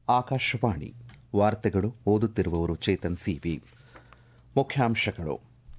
ಆಕಾಶವಾಣಿ ವಾರ್ತೆಗಳು ಓದುತ್ತಿರುವವರು ಚೇತನ್ ಸಿವಿ ಮುಖ್ಯಾಂಶಗಳು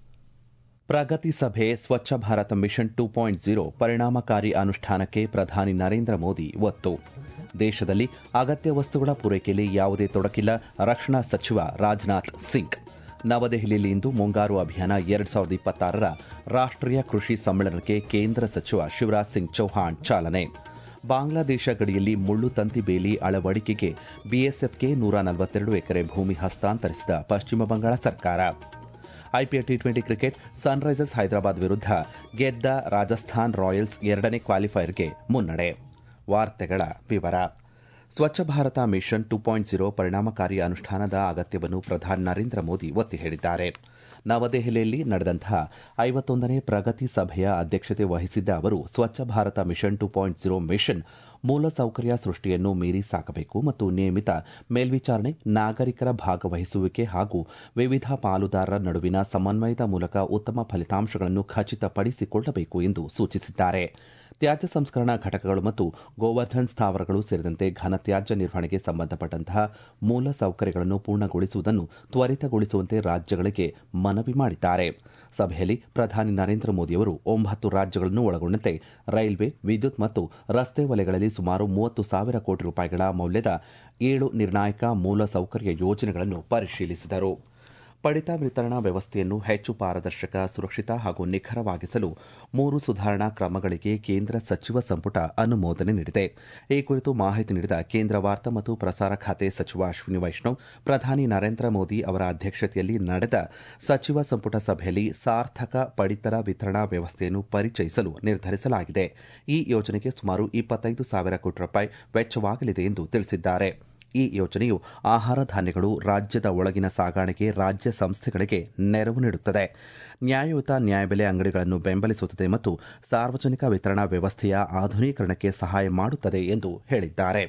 ಪ್ರಗತಿ ಸಭೆ Swachh Bharat mission two point zero ಪರಿಣಾಮಕಾರಿ ಅನುಷ್ಠಾನಕ್ಕೆ ಪ್ರಧಾನಿ ನರೇಂದ್ರ ಮೋದಿ ಒತ್ತು ದೇಶದಲ್ಲಿ ಅಗತ್ಯ ವಸ್ತುಗಳ ಪೂರೈಕೆಯಲ್ಲಿ ಯಾವುದೇ ತೊಡಕಿಲ್ಲ ರಕ್ಷಣಾ ಸಚಿವ ರಾಜನಾಥ್ ಸಿಂಗ್ ನವದೆಹಲಿಯಲ್ಲಿ ಇಂದು ಮುಂಗಾರು ಅಭಿಯಾನ ಎರಡ್ ಸಾವಿರದ ಇಪ್ಪತ್ತಾರರ ರಾಷ್ಟೀಯ ಕೃಷಿ ಸಮ್ಮೇಳನಕ್ಕೆ ಕೇಂದ್ರ ಸಚಿವ ಶಿವರಾಜ್ ಸಿಂಗ್ ಚೌಹಾಣ್ ಚಾಲನೆ ಬಾಂಗ್ಲಾದೇಶ ಗಡಿಯಲ್ಲಿ ಮುಳ್ಳು ತಂತಿ ಬೇಲಿ ಅಳವಡಿಕೆಗೆ ಬಿಎಸ್ಎಫ್ಗೆ ನೂರ ನಲವತ್ತೆರಡು ಎಕರೆ ಭೂಮಿ ಹಸ್ತಾಂತರಿಸಿದ ಪಶ್ಚಿಮ ಬಂಗಾಳ ಸರ್ಕಾರ IPL T twenty cricket Sunrisers Hyderabad ವಿರುದ್ಧ ಗೆದ್ದ ರಾಜಸ್ಥಾನ್ ರಾಯಲ್ಸ್ ಎರಡನೇ ಕ್ವಾಲಿಫೈಯರ್ಗೆ ಮುನ್ನಡೆ ವಾರ್ತೆಗಳ ವಿವರ Swachh Bharat mission two point zero ಪರಿಣಾಮಕಾರಿ ಅನುಷ್ಠಾನದ ಅಗತ್ಯವನ್ನು ಪ್ರಧಾನಿ ನರೇಂದ್ರ ಮೋದಿ ಒತ್ತಿ ಹೇಳಿದ್ದಾರೆ ನವದೆಹಲಿಯಲ್ಲಿ ನಡೆದಂತಹ ಐವತ್ತೊಂದನೇ ಪ್ರಗತಿ ಸಭೆಯ ಅಧ್ಯಕ್ಷತೆ ವಹಿಸಿದ್ದ ಅವರು Swachh Bharat mission two point zero mission ಮೂಲಸೌಕರ್ಯ ಸೃಷ್ಟಿಯನ್ನು ಮೀರಿ ಸಾಕಬೇಕು ಮತ್ತು ನಿಯಮಿತ ಮೇಲ್ವಿಚಾರಣೆ ನಾಗರಿಕರ ಭಾಗವಹಿಸುವಿಕೆ ಹಾಗೂ ವಿವಿಧ ಪಾಲುದಾರರ ನಡುವಿನ ಸಮನ್ವಯದ ಮೂಲಕ ಉತ್ತಮ ಫಲಿತಾಂಶಗಳನ್ನು ಖಚಿತಪಡಿಸಿಕೊಳ್ಳಬೇಕು ಎಂದು ಸೂಚಿಸಿದ್ದಾರೆ ತ್ಯಾಜ್ಯ ಸಂಸ್ಕರಣಾ ಘಟಕಗಳು ಮತ್ತು ಗೋವರ್ಧನ್ ಸ್ಥಾವರಗಳು ಸೇರಿದಂತೆ ಘನತ್ಯಾಜ್ಯ ನಿರ್ವಹಣೆಗೆ ಸಂಬಂಧಪಟ್ಟಂತಹ ಮೂಲ ಸೌಕರ್ಯಗಳನ್ನು ಪೂರ್ಣಗೊಳಿಸುವುದನ್ನು ತ್ವರಿತಗೊಳಿಸುವಂತೆ ರಾಜ್ಯಗಳಿಗೆ ಮನವಿ ಮಾಡಿದ್ದಾರೆ ಸಭೆಯಲ್ಲಿ ಪ್ರಧಾನಿ ನರೇಂದ್ರ ಮೋದಿಯವರು ಒಂಬತ್ತು ರಾಜ್ಯಗಳನ್ನು ಒಳಗೊಂಡಂತೆ ರೈಲ್ವೆ ವಿದ್ಯುತ್ ಮತ್ತು ರಸ್ತೆ ವಲಯಗಳಲ್ಲಿ ಸುಮಾರು ಮೂವತ್ತು ಸಾವಿರ ಕೋಟಿ ರೂಪಾಯಿಗಳ ಮೌಲ್ಯದ ಏಳು ನಿರ್ಣಾಯಕ ಮೂಲ ಸೌಕರ್ಯ ಯೋಜನೆಗಳನ್ನು ಪರಿಶೀಲಿಸಿದರು ಪಡಿತ ವಿತರಣಾ ವ್ಯವಸ್ಥೆಯನ್ನು ಹೆಚ್ಚು ಪಾರದರ್ಶಕ ಸುರಕ್ಷಿತ ಹಾಗೂ ನಿಖರವಾಗಿಸಲು ಮೂರು ಸುಧಾರಣಾ ಕ್ರಮಗಳಿಗೆ ಕೇಂದ್ರ ಸಚಿವ ಸಂಪುಟ ಅನುಮೋದನೆ ನೀಡಿದೆ ಈ ಕುರಿತು ಮಾಹಿತಿ ನೀಡಿದ ಕೇಂದ್ರ ವಾರ್ತಾ ಮತ್ತು ಪ್ರಸಾರ ಖಾತೆ ಸಚಿವ ಅಶ್ವಿನಿ ವೈಷ್ಣವ್ ಪ್ರಧಾನಿ ನರೇಂದ್ರ ಮೋದಿ ಅವರ ಅಧ್ಯಕ್ಷತೆಯಲ್ಲಿ ನಡೆದ ಸಚಿವ ಸಂಪುಟ ಸಭೆಯಲ್ಲಿ ಸಾರ್ಥಕ ಪಡಿತರ ವಿತರಣಾ ವ್ಯವಸ್ಥೆಯನ್ನು ಪರಿಚಯಿಸಲು ನಿರ್ಧರಿಸಲಾಗಿದೆ ಈ ಯೋಜನೆಗೆ ಸುಮಾರು ಇಪ್ಪತ್ತೈದು ಸಾವಿರ ಕೋಟಿ ರೂಪಾಯಿ ವೆಚ್ಚವಾಗಲಿದೆ ಎಂದು ತಿಳಿಸಿದ್ದಾರೆ ಈ ಯೋಜನೆಯು ಆಹಾರ ಧಾನ್ಯಗಳು ರಾಜ್ಯದ ಒಳಗಿನ ಸಾಗಾಣಿಕೆ ರಾಜ್ಯ ಸಂಸ್ಥೆಗಳಿಗೆ ನೆರವು ನೀಡುತ್ತದೆ ನ್ಯಾಯಯುತ ನ್ಯಾಯಬೆಲೆ ಅಂಗಡಿಗಳನ್ನು ಬೆಂಬಲಿಸುತ್ತದೆ ಮತ್ತು ಸಾರ್ವಜನಿಕ ವಿತರಣಾ ವ್ಯವಸ್ಥೆಯ ಆಧುನೀಕರಣಕ್ಕೆ ಸಹಾಯ ಮಾಡುತ್ತದೆ ಎಂದು ಹೇಳಿದ್ದಾರೆ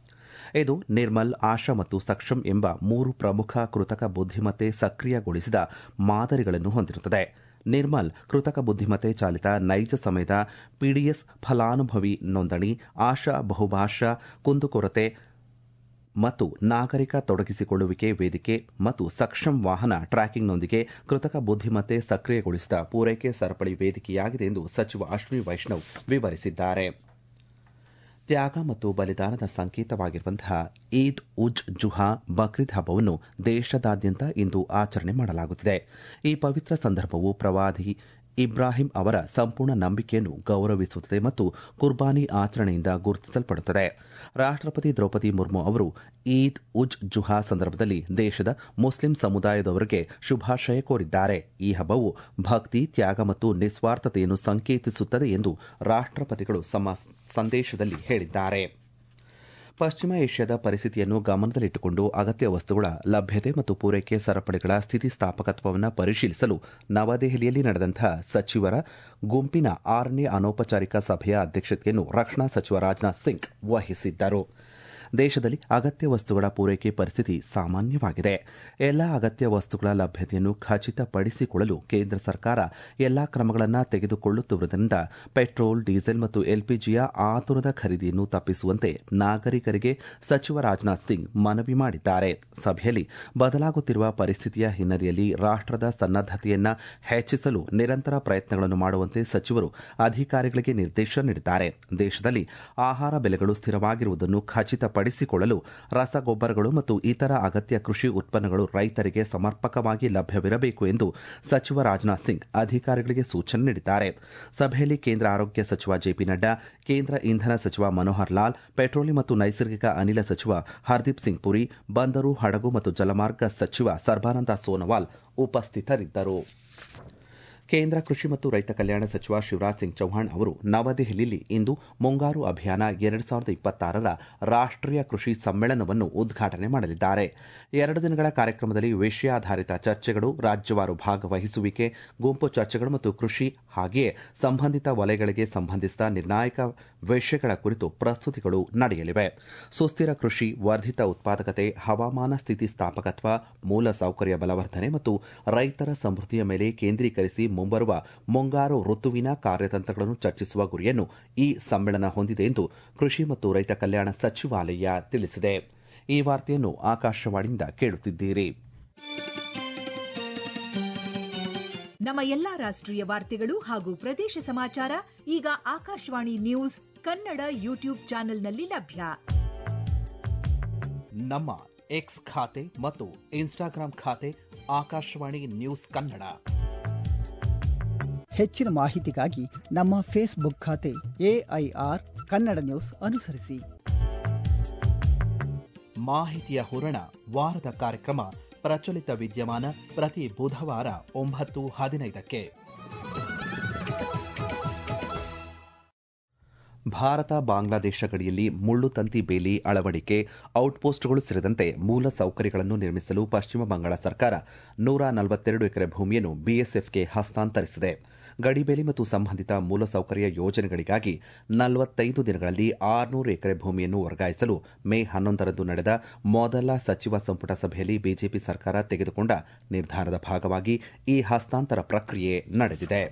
ಇದು ನಿರ್ಮಲ್ ಆಶಾ ಮತ್ತು ಸಕ್ಷಮ್ ಎಂಬ ಮೂರು ಪ್ರಮುಖ ಕೃತಕ ಬುದ್ದಿಮತ್ತೆ ಸಕ್ರಿಯಗೊಳಿಸಿದ ಮಾದರಿಗಳನ್ನು ಹೊಂದಿರುತ್ತದೆ ನಿರ್ಮಲ್ ಕೃತಕ ಬುದ್ದಿಮತ್ತೆ ಚಾಲಿತ ನೈಜ ಸಮಯದ ಪಿಡಿಎಸ್ ಫಲಾನುಭವಿ ನೋಂದಣಿ ಆಶಾ ಬಹುಭಾಷಾ ಕುಂದುಕೊರತೆ ಮತ್ತು ನಾಗರಿಕ ತೊಡಗಿಸಿಕೊಳ್ಳುವಿಕೆ ವೇದಿಕೆ ಮತ್ತು ಸಕ್ಷಮ್ ವಾಹನ ಟ್ರ್ಯಾಕಿಂಗ್ನೊಂದಿಗೆ ಕೃತಕ ಬುದ್ದಿಮತ್ತೆ ಸಕ್ರಿಯಗೊಳಿಸಿದ ಪೂರೈಕೆ ಸರಪಳಿ ವೇದಿಕೆಯಾಗಿದೆ ಎಂದು ಸಚಿವ ಅಶ್ವಿನಿ ವೈಷ್ಣವ್ ವಿವರಿಸಿದ್ದಾರೆ ತ್ಯಾಗ ಮತ್ತು ಬಲಿದಾನದ ಸಂಕೇತವಾಗಿರುವಂತಹ ಈದ್ ಉಜ್ ಜುಹಾ ಬಕ್ರೀದ್ ಹಬ್ಬವನ್ನು ದೇಶದಾದ್ಯಂತ ಇಂದು ಆಚರಣೆ ಮಾಡಲಾಗುತ್ತಿದೆ ಈ ಪವಿತ್ರ ಸಂದರ್ಭವು ಪ್ರವಾದಿ ಇಬ್ರಾಹಿಂ ಅವರ ಸಂಪೂರ್ಣ ನಂಬಿಕೆಯನ್ನು ಗೌರವಿಸುತ್ತದೆ ಮತ್ತು ಕುರ್ಬಾನಿ ಆಚರಣೆಯಿಂದ ಗುರುತಿಸಲ್ಪಡುತ್ತದೆ ರಾಷ್ಟಪತಿ ದ್ರೌಪದಿ ಮುರ್ಮು ಅವರು ಈದ್ ಉಜ್ ಜುಹಾ ಸಂದರ್ಭದಲ್ಲಿ ದೇಶದ ಮುಸ್ಲಿಂ ಸಮುದಾಯದವರಿಗೆ ಶುಭಾಶಯ ಕೋರಿದ್ದಾರೆ ಈ ಹಬ್ಬವು ಭಕ್ತಿ ತ್ಯಾಗ ಮತ್ತು ನಿಸ್ವಾರ್ಥತೆಯನ್ನು ಸಂಕೇತಿಸುತ್ತದೆ ಎಂದು ರಾಷ್ಟಪತಿಗಳು ತಮ್ಮ ಸಂದೇಶದಲ್ಲಿ ಹೇಳಿದ್ದಾರೆ ಪಶ್ಚಿಮ ಏಷ್ಯಾದ ಪರಿಸ್ಥಿತಿಯನ್ನು ಗಮನದಲ್ಲಿಟ್ಟುಕೊಂಡು ಅಗತ್ಯ ವಸ್ತುಗಳ ಲಭ್ಯತೆ ಮತ್ತು ಪೂರೈಕೆ ಸರಪಳಿಗಳ ಸ್ಥಿತಿಸ್ಥಾಪಕತ್ವವನ್ನು ಪರಿಶೀಲಿಸಲು ನವದೆಹಲಿಯಲ್ಲಿ ನಡೆದಂತಹ ಸಚಿವರ ಗುಂಪಿನ ಆರನೇ ಅನೌಪಚಾರಿಕ ಸಭೆಯ ಅಧ್ಯಕ್ಷತೆಯನ್ನು ರಕ್ಷಣಾ ಸಚಿವ ರಾಜನಾಥ್ ಸಿಂಗ್ ವಹಿಸಿದ್ದರು ದೇಶದಲ್ಲಿ ಅಗತ್ಯ ವಸ್ತುಗಳ ಪೂರೈಕೆ ಪರಿಸ್ಥಿತಿ ಸಾಮಾನ್ಯವಾಗಿದೆ ಎಲ್ಲಾ ಅಗತ್ಯ ವಸ್ತುಗಳ ಲಭ್ಯತೆಯನ್ನು ಖಚಿತಪಡಿಸಿಕೊಳ್ಳಲು ಕೇಂದ್ರ ಸರ್ಕಾರ ಎಲ್ಲಾ ಕ್ರಮಗಳನ್ನು ತೆಗೆದುಕೊಳ್ಳುತ್ತಿರುವುದರಿಂದ ಪೆಟ್ರೋಲ್ ಡೀಸೆಲ್ ಮತ್ತು ಎಲ್ಪಿಜಿಯ ಆತುರದ ಖರೀದಿಯನ್ನು ತಪ್ಪಿಸುವಂತೆ ನಾಗರಿಕರಿಗೆ ಸಚಿವ ರಾಜನಾಥ್ ಸಿಂಗ್ ಮನವಿ ಮಾಡಿದ್ದಾರೆ ಸಭೆಯಲ್ಲಿ ಬದಲಾಗುತ್ತಿರುವ ಪರಿಸ್ಥಿತಿಯ ಹಿನ್ನೆಲೆಯಲ್ಲಿ ರಾಷ್ಟದ ಸನ್ನದ್ದತೆಯನ್ನು ಹೆಚ್ಚಿಸಲು ನಿರಂತರ ಪ್ರಯತ್ನಗಳನ್ನು ಮಾಡುವಂತೆ ಸಚಿವರು ಅಧಿಕಾರಿಗಳಿಗೆ ನಿರ್ದೇಶನ ನೀಡಿದ್ದಾರೆ ದೇಶದಲ್ಲಿ ಆಹಾರ ಬೆಲೆಗಳು ಸ್ಥಿರವಾಗಿರುವುದನ್ನು ಖಚಿತಪಡಿಸಿಕೊಳ್ಳಲು ರಸಗೊಬ್ಬರಗಳು ಮತ್ತು ಇತರ ಅಗತ್ಯ ಕೃಷಿ ಉತ್ಪನ್ನಗಳು ರೈತರಿಗೆ ಸಮರ್ಪಕವಾಗಿ ಲಭ್ಯವಿರಬೇಕು ಎಂದು ಸಚಿವ ರಾಜನಾಥ್ ಸಿಂಗ್ ಅಧಿಕಾರಿಗಳಿಗೆ ಸೂಚನೆ ನೀಡಿದ್ದಾರೆ ಸಭೆಯಲ್ಲಿ ಕೇಂದ್ರ ಆರೋಗ್ಯ ಸಚಿವ ಜೆಪಿ ನಡ್ಡಾ ಕೇಂದ್ರ ಇಂಧನ ಸಚಿವ ಮನೋಹರ್ ಲಾಲ್ ಪೆಟ್ರೋಲಿಯಂ ಮತ್ತು ನೈಸರ್ಗಿಕ ಅನಿಲ ಸಚಿವ ಹರ್ದೀಪ್ ಸಿಂಗ್ ಪುರಿ ಬಂದರು ಹಡಗು ಮತ್ತು ಜಲಮಾರ್ಗ ಸಚಿವ ಸರ್ಬಾನಂದ ಸೋನೋವಾಲ್ ಉಪಸ್ಥಿತರಿದ್ದರು ಕೇಂದ್ರ ಕೃಷಿ ಮತ್ತು ರೈತ ಕಲ್ಯಾಣ ಸಚಿವ ಶಿವರಾಜ್ ಸಿಂಗ್ ಚೌಹಾಣ್ ಅವರು ನವದೆಹಲಿಯಲ್ಲಿ ಇಂದು ಮುಂಗಾರು ಅಭಿಯಾನ ಎರಡು ಸಾವಿರದ ಇಪ್ಪತ್ತಾರರ ರಾಷ್ಟೀಯ ಕೃಷಿ ಸಮ್ಮೇಳನವನ್ನು ಉದ್ಘಾಟನೆ ಮಾಡಲಿದ್ದಾರೆ ಎರಡು ದಿನಗಳ ಕಾರ್ಯಕ್ರಮದಲ್ಲಿ ವಿಷಯಾಧಾರಿತ ಚರ್ಚೆಗಳು ರಾಜ್ಯವಾರು ಭಾಗವಹಿಸುವಿಕೆ ಗುಂಪು ಚರ್ಚೆಗಳು ಮತ್ತು ಕೃಷಿ ಹಾಗೆಯೇ ಸಂಬಂಧಿತ ವಲಯಗಳಿಗೆ ಸಂಬಂಧಿಸಿದ ನಿರ್ಣಾಯಕ ವಿಷಯಗಳ ಕುರಿತು ಪ್ರಸ್ತುತಿಗಳು ನಡೆಯಲಿವೆ ಸುಸ್ಥಿರ ಕೃಷಿ ವರ್ಧಿತ ಉತ್ಪಾದಕತೆ ಹವಾಮಾನ ಸ್ಥಿತಿಸ್ಥಾಪಕತ್ವ ಮೂಲ ಸೌಕರ್ಯ ಬಲವರ್ಧನೆ ಮತ್ತು ರೈತರ ಸಮೃದ್ಧಿಯ ಮೇಲೆ ಕೇಂದ್ರೀಕರಿಸಿ ಮುಂಬರುವ ಮುಂಗಾರು ಋತುವಿನ ಕಾರ್ಯತಂತ್ರಗಳನ್ನು ಚರ್ಚಿಸುವ ಗುರಿಯನ್ನು ಈ ಸಮ್ಮೇಳನ ಹೊಂದಿದೆ ಎಂದು ಕೃಷಿ ಮತ್ತು ರೈತ ಕಲ್ಯಾಣ ಸಚಿವಾಲಯ ತಿಳಿಸಿದೆ ಈ ವಾರ್ತೆಯನ್ನು ಆಕಾಶವಾಣಿಯಿಂದ ಕೇಳುತ್ತಿದ್ದೀರಿ ನಮ್ಮ ಎಲ್ಲಾ ರಾಷ್ಟ್ರೀಯ ವಾರ್ತೆಗಳು ಹಾಗೂ ಪ್ರದೇಶ ಸಮಾಚಾರ ಈಗ ಆಕಾಶವಾಣಿ ನ್ಯೂಸ್ ಕನ್ನಡ ಯೂಟ್ಯೂಬ್ ಚಾನೆಲ್ನಲ್ಲಿ ಲಭ್ಯ ನಮ್ಮ ಎಕ್ಸ್ ಖಾತೆ ಮತ್ತು ಇನ್ಸ್ಟಾಗ್ರಾಂ ಖಾತೆ ಆಕಾಶವಾಣಿ ನ್ಯೂಸ್ ಕನ್ನಡ ಹೆಚ್ಚಿನ ಮಾಹಿತಿಗಾಗಿ ನಮ್ಮ ಫೇಸ್ಬುಕ್ ಖಾತೆ ಎಐಆರ್ ಕನ್ನಡ ನ್ಯೂಸ್ ಅನುಸರಿಸಿ ಮಾಹಿತಿಯ ಹೂರಣ ವಾರದ ಕಾರ್ಯಕ್ರಮ ಪ್ರಚಲಿತ ವಿದ್ಯಮಾನ ಪ್ರತಿ ಬುಧವಾರ ಒಂಬತ್ತು ಹದಿನೈದಕ್ಕೆ ಭಾರತ ಬಾಂಗ್ಲಾದೇಶ ಗಡಿಯಲ್ಲಿ ಮುಳ್ಳು ತಂತಿ ಬೇಲಿ ಅಳವಡಿಕೆ ಔಟ್ಪೋಸ್ಟ್ಗಳು ಸೇರಿದಂತೆ ಮೂಲ ಸೌಕರ್ಯಗಳನ್ನು ನಿರ್ಮಿಸಲು ಪಶ್ಚಿಮ ಬಂಗಾಳ ಸರ್ಕಾರ ನೂರ ನಲವತ್ತೆರಡು ಎಕರೆ ಭೂಮಿಯನ್ನು ಬಿಎಸ್ಎಫ್ಗೆ ಹಸ್ತಾಂತರಿಸಿದೆ ಗಡಿಬೇಲಿ ಮತ್ತು ಸಂಬಂಧಿತ ಮೂಲಸೌಕರ್ಯ ಯೋಜನೆಗಳಿಗಾಗಿ ನಲವತ್ತೈದು ದಿನಗಳಲ್ಲಿ ಆರುನೂರು ಎಕರೆ ಭೂಮಿಯನ್ನು ವರ್ಗಾಯಿಸಲು ಮೇ ಹನ್ನೊಂದರಂದು ನಡೆದ ಮೊದಲ ಸಚಿವ ಸಂಪುಟ ಸಭೆಯಲ್ಲಿ ಬಿಜೆಪಿ ಸರ್ಕಾರ ತೆಗೆದುಕೊಂಡ ನಿರ್ಧಾರದ ಭಾಗವಾಗಿ ಈ ಹಸ್ತಾಂತರ ಪ್ರಕ್ರಿಯೆ ನಡೆದಿದೆ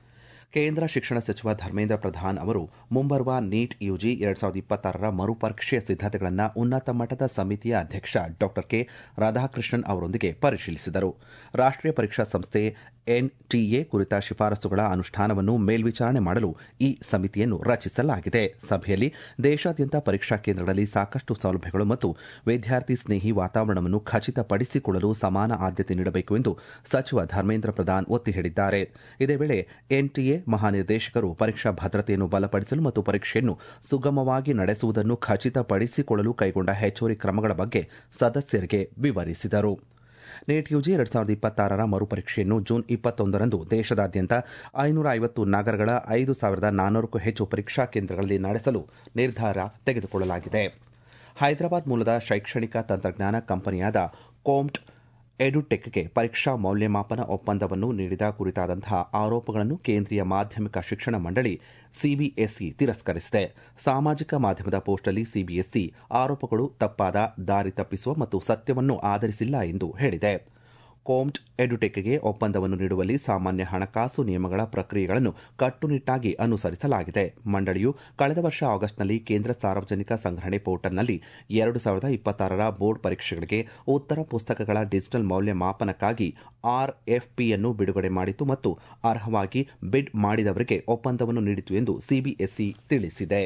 ಕೇಂದ್ರ ಶಿಕ್ಷಣ ಸಚಿವ ಧರ್ಮೇಂದ್ರ ಪ್ರಧಾನ್ ಅವರು ಮುಂಬರುವ ನೀಟ್ ಯುಜಿ ಎರಡ್ ಸಾವಿರದ ಇಪ್ಪತ್ತಾರರ ಮರುಪರೀಕ್ಷೆಯ ಸಿದ್ದತೆಗಳನ್ನು ಉನ್ನತ ಮಟ್ಟದ ಸಮಿತಿಯ ಅಧ್ಯಕ್ಷ ಡಾ ಕೆ ರಾಧಾಕೃಷ್ಣನ್ ಅವರೊಂದಿಗೆ ಪರಿಶೀಲಿಸಿದರು ರಾಷ್ಟೀಯ ಪರೀಕ್ಷಾ ಸಂಸ್ಥೆ ಎನ್ಟಿಎ ಕುರಿತ ಶಿಫಾರಸುಗಳ ಅನುಷ್ಠಾನವನ್ನು ಮೇಲ್ವಿಚಾರಣೆ ಮಾಡಲು ಈ ಸಮಿತಿಯನ್ನು ರಚಿಸಲಾಗಿದೆ ಸಭೆಯಲ್ಲಿ ದೇಶಾದ್ಯಂತ ಪರೀಕ್ಷಾ ಕೇಂದ್ರಗಳಲ್ಲಿ ಸಾಕಷ್ಟು ಸೌಲಭ್ಯಗಳು ಮತ್ತು ವಿದ್ಯಾರ್ಥಿ ಸ್ನೇಹಿ ವಾತಾವರಣವನ್ನು ಖಚಿತಪಡಿಸಿಕೊಳ್ಳಲು ಸಮಾನ ಆದ್ಯತೆ ನೀಡಬೇಕು ಎಂದು ಸಚಿವ ಧರ್ಮೇಂದ್ರ ಪ್ರಧಾನ್ ಒತ್ತಿ ಹೇಳಿದ್ದಾರೆ ಇದೇ ವೇಳೆ ಎನ್ಟಿಎ ಮಹಾನಿರ್ದೇಶಕರು ಪರೀಕ್ಷಾ ಭದ್ರತೆಯನ್ನು ಬಲಪಡಿಸಲು ಮತ್ತು ಪರೀಕ್ಷೆಯನ್ನು ಸುಗಮವಾಗಿ ನಡೆಸುವುದನ್ನು ಖಚಿತಪಡಿಸಿಕೊಳ್ಳಲು ಕೈಗೊಂಡ ಹೆಚ್ಚುವರಿ ಕ್ರಮಗಳ ಬಗ್ಗೆ ಸದಸ್ಯರಿಗೆ ವಿವರಿಸಿದರು ನೀಟ್ ಯುಜಿ ಎರಡ್ ಸಾವಿರದ ಇಪ್ಪತ್ತಾರರ ಮರುಪರೀಕ್ಷೆಯನ್ನು ಜೂನ್ ಇಪ್ಪತ್ತೊಂದರಂದು ದೇಶದಾದ್ಯಂತ ಐನೂರ ಐವತ್ತು ನಗರಗಳ ಐದು ಸಾವಿರದ ನಾನ್ನೂರಕ್ಕೂ ಹೆಚ್ಚು ಪರೀಕ್ಷಾ ಕೇಂದ್ರಗಳಲ್ಲಿ ನಡೆಸಲು ನಿರ್ಧಾರ ತೆಗೆದುಕೊಳ್ಳಲಾಗಿದೆ ಹೈದರಾಬಾದ್ ಮೂಲದ ಶೈಕ್ಷಣಿಕ ತಂತ್ರಜ್ಞಾನ ಕಂಪನಿಯಾದ ಕೋಮ್ಟ್ ಎಡುಟೆಕ್ಗೆ ಪರೀಕ್ಷಾ ಮೌಲ್ಯಮಾಪನ ಒಪ್ಪಂದವನ್ನು ನೀಡಿದ ಕುರಿತಾದಂತಹ ಆರೋಪಗಳನ್ನು ಕೇಂದ್ರೀಯ ಮಾಧ್ಯಮಿಕ ಶಿಕ್ಷಣ ಮಂಡಳಿ ಸಿಬಿಎಸ್ಇ ತಿರಸ್ಕರಿಸಿದೆ ಸಾಮಾಜಿಕ ಮಾಧ್ಯಮದ ಪೋಸ್ಟ್ನಲ್ಲಿ ಸಿಬಿಎಸ್ಇ ಆರೋಪಗಳು ತಪ್ಪಾದ ದಾರಿ ತಪ್ಪಿಸುವ ಮತ್ತು ಸತ್ಯವನ್ನು ಆಧರಿಸಿಲ್ಲ ಎಂದು ಹೇಳಿದೆ ಕೋಮ್ಟ್ ಎಡುಟೆಕ್ಗೆ ಒಪ್ಪಂದವನ್ನು ನೀಡುವಲ್ಲಿ ಸಾಮಾನ್ಯ ಹಣಕಾಸು ನಿಯಮಗಳ ಪ್ರಕ್ರಿಯೆಗಳನ್ನು ಕಟ್ಟುನಿಟ್ಟಾಗಿ ಅನುಸರಿಸಲಾಗಿದೆ ಮಂಡಳಿಯು ಕಳೆದ ವರ್ಷ ಆಗಸ್ಟ್ನಲ್ಲಿ ಕೇಂದ್ರ ಸಾರ್ವಜನಿಕ ಸಂಗ್ರಹಣೆ ಪೋರ್ಟಲ್ನಲ್ಲಿ ಎರಡು ಸಾವಿರದ ಇಪ್ಪತ್ತಾರರ ಬೋರ್ಡ್ ಪರೀಕ್ಷೆಗಳಿಗೆ ಉತ್ತರ ಪುಸ್ತಕಗಳ ಡಿಜಿಟಲ್ ಮೌಲ್ಯಮಾಪನಕ್ಕಾಗಿ ಆರ್ಎಫ್ಪಿಯನ್ನು ಬಿಡುಗಡೆ ಮಾಡಿತು ಮತ್ತು ಅರ್ಹವಾಗಿ ಬಿಡ್ ಮಾಡಿದವರಿಗೆ ಒಪ್ಪಂದವನ್ನು ನೀಡಿತು ಎಂದು ಸಿಬಿಎಸ್ಇ ತಿಳಿಸಿದೆ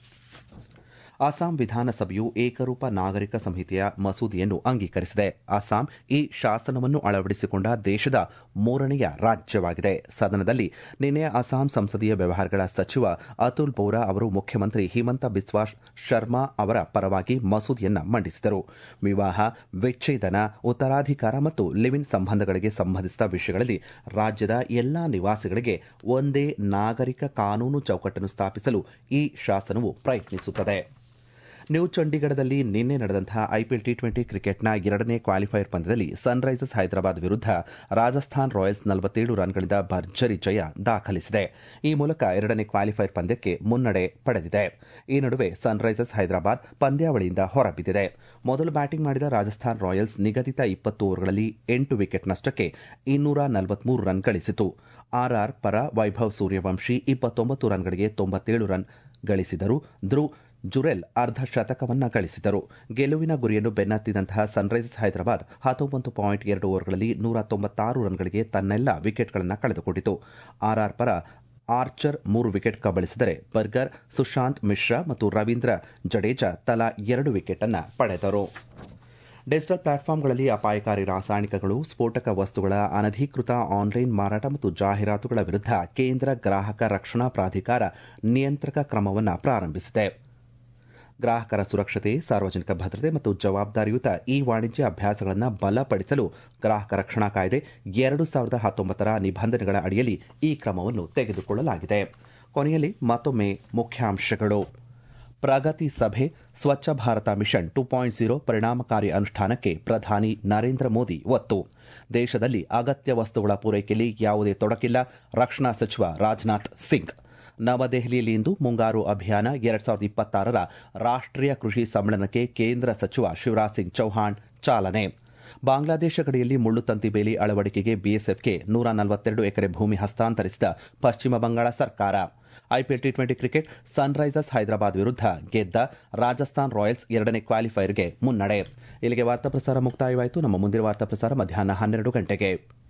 ಅಸ್ಸಾಂ ವಿಧಾನಸಭೆಯು ಏಕರೂಪ ನಾಗರಿಕ ಸಂಹಿತೆಯ ಮಸೂದೆಯನ್ನು ಅಂಗೀಕರಿಸಿದೆ ಅಸ್ಸಾಂ ಈ ಶಾಸನವನ್ನು ಅಳವಡಿಸಿಕೊಂಡ ದೇಶದ ಮೂರನೆಯ ರಾಜ್ಯವಾಗಿದೆ ಸದನದಲ್ಲಿ ನಿನ್ನೆ ಅಸ್ಸಾಂ ಸಂಸದೀಯ ವ್ಯವಹಾರಗಳ ಸಚಿವ ಅತುಲ್ ಬೋರಾ ಅವರು ಮುಖ್ಯಮಂತ್ರಿ ಹಿಮಂತ ಬಿಸ್ವಾ ಶರ್ಮಾ ಅವರ ಪರವಾಗಿ ಮಸೂದೆಯನ್ನ ಮಂಡಿಸಿದರು ವಿವಾಹ ವಿಚ್ಛೇದನ ಉತ್ತರಾಧಿಕಾರ ಮತ್ತು ಲಿವಿನ್ ಸಂಬಂಧಗಳಿಗೆ ಸಂಬಂಧಿಸಿದ ವಿಷಯಗಳಲ್ಲಿ ರಾಜ್ಯದ ಎಲ್ಲಾ ನಿವಾಸಿಗಳಿಗೆ ಒಂದೇ ನಾಗರಿಕ ಕಾನೂನು ಚೌಕಟ್ಟನ್ನು ಸ್ಥಾಪಿಸಲು ಈ ಶಾಸನವು ಪ್ರಯತ್ನಿಸುತ್ತದೆ ನ್ಯೂ ಚಂಡೀಗಢದಲ್ಲಿ ನಿನ್ನೆ ನಡೆದಂತಹ ಐಪಿಎಲ್ ಟಿ ಟ್ವೆಂಟಿ ಕ್ರಿಕೆಟ್ನ ಎರಡನೇ ಕ್ವಾಲಿಫೈಯರ್ ಪಂದ್ಯದಲ್ಲಿ ಸನ್ರೈಸರ್ಸ್ ಹೈದರಾಬಾದ್ ವಿರುದ್ಧ ರಾಜಸ್ಥಾನ್ ರಾಯಲ್ಸ್ ನಲವತ್ತೇಳು ರನ್ಗಳಿಂದ ಭರ್ಜರಿ ಜಯ ದಾಖಲಿಸಿದೆ ಈ ಮೂಲಕ ಎರಡನೇ ಕ್ವಾಲಿಫೈಯರ್ ಪಂದ್ಯಕ್ಕೆ ಮುನ್ನಡೆ ಪಡೆದಿದೆ ಈ ನಡುವೆ ಸನ್ರೈಸರ್ಸ್ ಹೈದರಾಬಾದ್ ಪಂದ್ಯಾವಳಿಯಿಂದ ಹೊರಬಿದ್ದಿದೆ ಮೊದಲು ಬ್ಯಾಟಿಂಗ್ ಮಾಡಿದ ರಾಜಸ್ಥಾನ್ ರಾಯಲ್ಸ್ ನಿಗದಿತ ಇಪ್ಪತ್ತು ಓವರ್ಗಳಲ್ಲಿ ಎಂಟು ವಿಕೆಟ್ ನಷ್ಟಕ್ಕೆ ಇನ್ನೂರ ನಲವತ್ಮೂರು ರನ್ ಗಳಿಸಿತು ಆರ್ಆರ್ ಪರ ವೈಭವ್ ಸೂರ್ಯವಂಶಿ ಇಪ್ಪತ್ತೊಂಬತ್ತು ರನ್ಗಳಿಗೆ ತೊಂಬತ್ತೇಳು ರನ್ ಗಳಿಸಿದರು ಧ್ರುವ್ ಜುರೆಲ್ ಅರ್ಧ ಶತಕವನ್ನ ಗಳಿಸಿದರು ಗೆಲುವಿನ ಗುರಿಯನ್ನು ಬೆನ್ನತ್ತಿದಂತಹ ಸನ್ರೈಸರ್ಸ್ ಹೈದರಾಬಾದ್ ಹತ್ತೊಂಬತ್ತು ಪಾಯಿಂಟ್ ಎರಡು ಓವರ್ಗಳಲ್ಲಿ ನೂರ ತೊಂಬತ್ತಾರು ರನ್ಗಳಿಗೆ ತನ್ನೆಲ್ಲ ವಿಕೆಟ್ಗಳನ್ನು ಕಳೆದುಕೊಂಡಿತು ಆರ್ಆರ್ ಪರ ಆರ್ಚರ್ ಮೂರು ವಿಕೆಟ್ ಕಬಳಿಸಿದರೆ ಬರ್ಗರ್ ಸುಶಾಂತ್ ಮಿಶ್ರಾ ಮತ್ತು ರವೀಂದ್ರ ಜಡೇಜಾ ತಲಾ ಎರಡು ವಿಕೆಟ್ ಅನ್ನು ಪಡೆದರು ಡಿಜಿಟಲ್ ಪ್ಲಾಟ್ಫಾರ್ಮ್ಗಳಲ್ಲಿ ಅಪಾಯಕಾರಿ ರಾಸಾಯನಿಕಗಳು ಸ್ಫೋಟಕ ವಸ್ತುಗಳ ಅನಧಿಕೃತ ಆನ್ಲೈನ್ ಮಾರಾಟ ಮತ್ತು ಜಾಹೀರಾತುಗಳ ವಿರುದ್ಧ ಕೇಂದ್ರ ಗ್ರಾಹಕ ರಕ್ಷಣಾ ಪ್ರಾಧಿಕಾರ ನಿಯಂತ್ರಕ ಕ್ರಮವನ್ನು ಪ್ರಾರಂಭಿಸಿದೆ ಗ್ರಾಹಕರ ಸುರಕ್ಷತೆ ಸಾರ್ವಜನಿಕ ಭದ್ರತೆ ಮತ್ತು ಜವಾಬ್ದಾರಿಯುತ ಈ ವಾಣಿಜ್ಯ ಅಭ್ಯಾಸಗಳನ್ನು ಬಲಪಡಿಸಲು ಗ್ರಾಹಕ ರಕ್ಷಣಾ ಕಾಯ್ದೆ ಎರಡು ಸಾವಿರದ ಹತ್ತೊಂಬತ್ತರ ನಿಬಂಧನೆಗಳ ಅಡಿಯಲ್ಲಿ ಈ ಕ್ರಮವನ್ನು ತೆಗೆದುಕೊಳ್ಳಲಾಗಿದೆ ಕೊನೆಯಲ್ಲಿ ಮತ್ತೊಮ್ಮೆ ಮುಖ್ಯಾಂಶಗಳು ಪ್ರಗತಿ ಸಭೆ Swachh Bharat mission two point zero ಪರಿಣಾಮಕಾರಿ ಅನುಷ್ಠಾನಕ್ಕೆ ಪ್ರಧಾನಿ ನರೇಂದ್ರ ಮೋದಿ ಒತ್ತು ದೇಶದಲ್ಲಿ ಅಗತ್ಯ ವಸ್ತುಗಳ ಪೂರೈಕೆಯಲ್ಲಿ ಯಾವುದೇ ತೊಡಕಿಲ್ಲ ರಕ್ಷಣಾ ಸಚಿವ ರಾಜನಾಥ್ ಸಿಂಗ್ ನವದೆಹಲಿಯಲ್ಲಿ ಇಂದು ಮುಂಗಾರು ಅಭಿಯಾನ ಎರಡ್ ಸಾವಿರದ ಇಪ್ಪತ್ತಾರರ ರಾಷ್ಟ್ರೀಯ ಕೃಷಿ ಸಮ್ಮೇಳನಕ್ಕೆ ಕೇಂದ್ರ ಸಚಿವ ಶಿವರಾಜ್ ಸಿಂಗ್ ಚೌಹಾಣ್ ಚಾಲನೆ ಬಾಂಗ್ಲಾದೇಶ ಗಡಿಯಲ್ಲಿ ಮುಳ್ಳು ತಂತಿ ಬೇಲಿ ಅಳವಡಿಕೆಗೆ ಬಿಎಸ್ಎಫ್ಗೆ ನೂರ ನಲವತ್ತೆರಡು ಎಕರೆ ಭೂಮಿ ಹಸ್ತಾಂತರಿಸಿದ ಪಶ್ಚಿಮ ಬಂಗಾಳ ಸರ್ಕಾರ IPL T twenty cricket Sunrisers Hyderabad ವಿರುದ್ಧ ಗೆದ್ದ ರಾಜಸ್ಥಾನ್ ರಾಯಲ್ಸ್ ಎರಡನೇ ಕ್ವಾಲಿಫೈರ್ಗೆ ಮುನ್ನಡೆ ಇಲ್ಲಿಗೆ ವಾರ್ತಾ ಪ್ರಸಾರ ಮುಕ್ತಾಯವಾಯಿತು ನಮ್ಮ ಮುಂದಿನ ವಾರ್ತಾ ಪ್ರಸಾರ ಮಧ್ಯಾಹ್ನ ಹನ್ನೆರಡು ಗಂಟೆಗೆ